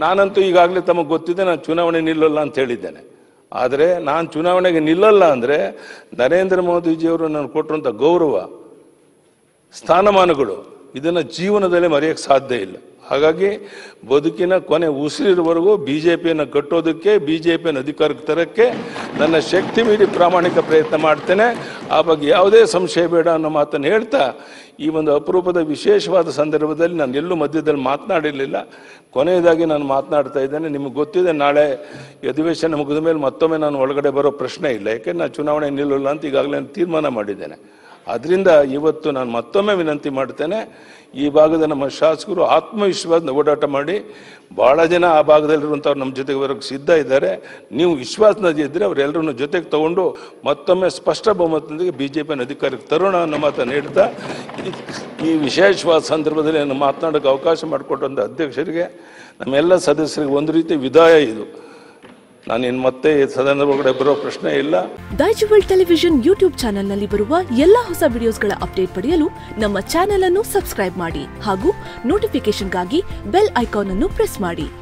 ನಾನಂತೂ ಈಗಾಗಲೇ ತಮಗೆ ಗೊತ್ತಿದೆ ನಾನು ಚುನಾವಣೆ ನಿಲ್ಲಲ್ಲ ಅಂತ ಹೇಳಿದ್ದೇನೆ ಆದರೆ ನಾನು ಚುನಾವಣೆಗೆ ನಿಲ್ಲಲ್ಲ ಅಂದರೆ ನರೇಂದ್ರ ಮೋದಿಜಿಯವರು ನಾನು ಕೊಟ್ಟಿರುವಂಥ ಗೌರವ ಸ್ಥಾನಮಾನಗಳು ಇದನ್ನು ಜೀವನದಲ್ಲಿ ಮರೆಯೋಕ್ಕೆ ಸಾಧ್ಯ ಇಲ್ಲ ಹಾಗಾಗಿ ಬದುಕಿನ ಕೊನೆ ಉಸಿರಿರುವವರೆಗೂ ಬಿ ಜೆ ಪಿಯನ್ನು ಕಟ್ಟೋದಕ್ಕೆ ಬಿ ಜೆ ಪಿಯನ್ನು ಅಧಿಕಾರಕ್ಕೆ ತರಕ್ಕೆ ನನ್ನ ಶಕ್ತಿ ಮೀರಿ ಪ್ರಾಮಾಣಿಕ ಪ್ರಯತ್ನ ಮಾಡ್ತೇನೆ ಆ ಬಗ್ಗೆ ಯಾವುದೇ ಸಂಶಯ ಬೇಡ ಅನ್ನೋ ಮಾತನ್ನು ಹೇಳ್ತಾ ಈ ಒಂದು ಅಪರೂಪದ ವಿಶೇಷವಾದ ಸಂದರ್ಭದಲ್ಲಿ ನಾನು ಎಲ್ಲೂ ಮಧ್ಯದಲ್ಲಿ ಮಾತನಾಡಿರಲಿಲ್ಲ ಕೊನೆಯದಾಗಿ ನಾನು ಮಾತನಾಡ್ತಾ ಇದ್ದೇನೆ ನಿಮಗೆ ಗೊತ್ತಿದೆ ನಾಳೆ ಈ ಅಧಿವೇಶನ ಮುಗಿದ ಮೇಲೆ ಮತ್ತೊಮ್ಮೆ ನಾನು ಒಳಗಡೆ ಬರೋ ಪ್ರಶ್ನೆ ಇಲ್ಲ ಯಾಕೆಂದ್ರೆ ನಾನು ಚುನಾವಣೆ ನಿಲ್ಲಲ್ಲ ಅಂತ ಈಗಾಗಲೇ ನಾನು ತೀರ್ಮಾನ ಮಾಡಿದ್ದೇನೆ ಅದರಿಂದ ಇವತ್ತು ನಾನು ಮತ್ತೊಮ್ಮೆ ವಿನಂತಿ ಮಾಡ್ತೇನೆ ಈ ಭಾಗದ ನಮ್ಮ ಶಾಸಕರು ಆತ್ಮವಿಶ್ವಾಸ ಓಡಾಟ ಮಾಡಿ ಭಾಳ ಜನ ಆ ಭಾಗದಲ್ಲಿರುವಂಥವ್ರು ನಮ್ಮ ಜೊತೆಗೆ ಬರೋಕ್ಕೆ ಸಿದ್ಧ ಇದ್ದಾರೆ ನೀವು ವಿಶ್ವಾಸದ ಇದ್ದರೆ ಅವರೆಲ್ಲರನ್ನು ಜೊತೆಗೆ ತಗೊಂಡು ಮತ್ತೊಮ್ಮೆ ಸ್ಪಷ್ಟ ಬಹುಮತದೊಂದಿಗೆ ಬಿ ಜೆ ಪಿಯನ್ನು ಅಧಿಕಾರಕ್ಕೆ ತರೋಣ ಅನ್ನೋ ಮಾತನ್ನು ಹೇಳ್ತಾ ಈ- ಈ ವಿಶೇಷವಾದ ಸಂದರ್ಭದಲ್ಲಿ ನಾನು ಮಾತನಾಡೋಕ್ಕೆ ಅವಕಾಶ ಮಾಡಿಕೊಟ್ಟಂಥ ಅಧ್ಯಕ್ಷರಿಗೆ ನಮ್ಮೆಲ್ಲ ಸದಸ್ಯರಿಗೆ ಒಂದು ರೀತಿ ವಿದಾಯ ಇದು ನಾನಿನ್ನು ಮತ್ತೆ ಈ ಸದನದ ಒಳಗಡೆ ಬರೋ ಪ್ರಶ್ನೆ ಇಲ್ಲ ದೈಜುವಲ್ ಟೆಲಿವಿಷನ್ ಯೂಟ್ಯೂಬ್ ಚಾನೆಲ್ನಲ್ಲಿ ಬರುವ ಎಲ್ಲಾ ಹೊಸ ವಿಡಿಯೋಸ್ಗಳ ಅಪ್ಡೇಟ್ ಪಡೆಯಲು ನಮ್ಮ ಚಾನೆಲ್ ಅನ್ನು ಸಬ್ಸ್ಕ್ರೈಬ್ ಮಾಡಿ ಹಾಗೂ ನೋಟಿಫಿಕೇಶನ್ಗಾಗಿ ಬೆಲ್ ಐಕಾನ್ ಅನ್ನು ಪ್ರೆಸ್ ಮಾಡಿ